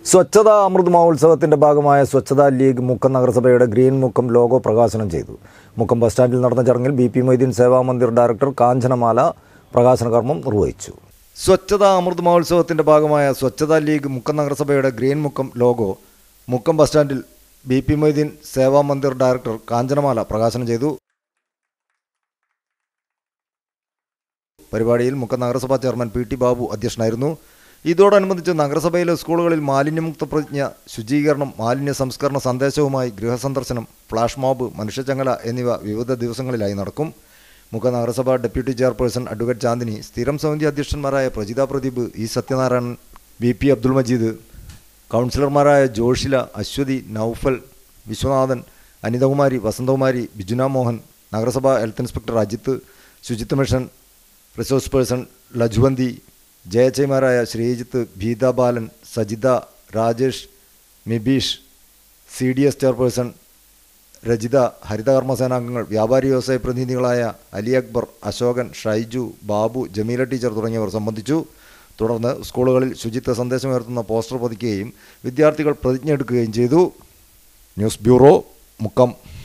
സ്വച്ഛതാ അമൃത് മഹോത്സവത്തിന്റെ ഭാഗമായ സ്വച്ഛതാ ലീഗ് മുക്കം നഗരസഭയുടെ ഗ്രീൻ മുക്കം ലോഗോ പ്രകാശനം ചെയ്തു മുക്കം ബസ് സ്റ്റാൻഡിൽ നടന്ന ചടങ്ങിൽ B P Moideen Seva Mandir director Kanchanamala പ്രകാശന കർമ്മം നിർവഹിച്ചു സ്വച്ഛതാ അമൃത് മഹോത്സവത്തിന്റെ ഭാഗമായ സ്വച്ഛതാ ലീഗ് മുക്കം നഗരസഭയുടെ green Mukkam logo Mukkam bus സ്റ്റാൻഡിൽ B P Moideen Seva Mandir director Kanchanamala പ്രകാശനം ചെയ്തു പരിപാടിയിൽ മുക്കം നഗരസഭാ ചെയർമാൻ പി ടി ബാബു അധ്യക്ഷനായിരുന്നു ഇതോടനുബന്ധിച്ച് നഗരസഭയിലെ സ്കൂളുകളിൽ മാലിന്യമുക്ത പ്രതിജ്ഞ ശുചീകരണം മാലിന്യ സംസ്കരണ സന്ദേശവുമായി ഗൃഹസന്ദർശനം ഫ്ലാഷ് മോബ് മനുഷ്യച്ചങ്ങല എന്നിവ വിവിധ ദിവസങ്ങളിലായി നടക്കും മുഖ നഗരസഭ ഡെപ്യൂട്ടി ചെയർപേഴ്സൺ അഡ്വക്കേറ്റ് ചാന്ദിനി സ്ഥിരം സമിതി അധ്യക്ഷന്മാരായ Prajitha Pradeep E Sathyanarayanan V P Abdul Majeed കൗൺസിലർമാരായ ജോഷില അശ്വതി നൌഫൽ വിശ്വനാഥൻ അനിതകുമാരി വസന്തകുമാരി ബിജുന മോഹൻ നഗരസഭാ health inspector Ajith Suchitwa mission resource person Lajwanthi ജയച്ചൈമാരായ Sreejith Bheetha Balan Sajitha Rajesh Mibeesh C D S chairperson Rajitha ഹരിതകർമ്മസേനാംഗങ്ങൾ വ്യാപാരി വ്യവസായ പ്രതിനിധികളായ അലി അക്ബർ അശോകൻ ഷൈജു ബാബു ജമീല ടീച്ചർ തുടങ്ങിയവർ സംബന്ധിച്ചു തുടർന്ന് സ്കൂളുകളിൽ ശുചിത്വ സന്ദേശമുയർത്തുന്ന പോസ്റ്റർ പതിക്കുകയും വിദ്യാർത്ഥികൾ പ്രതിജ്ഞ എടുക്കുകയും ചെയ്തു ന്യൂസ് ബ്യൂറോ മുക്കം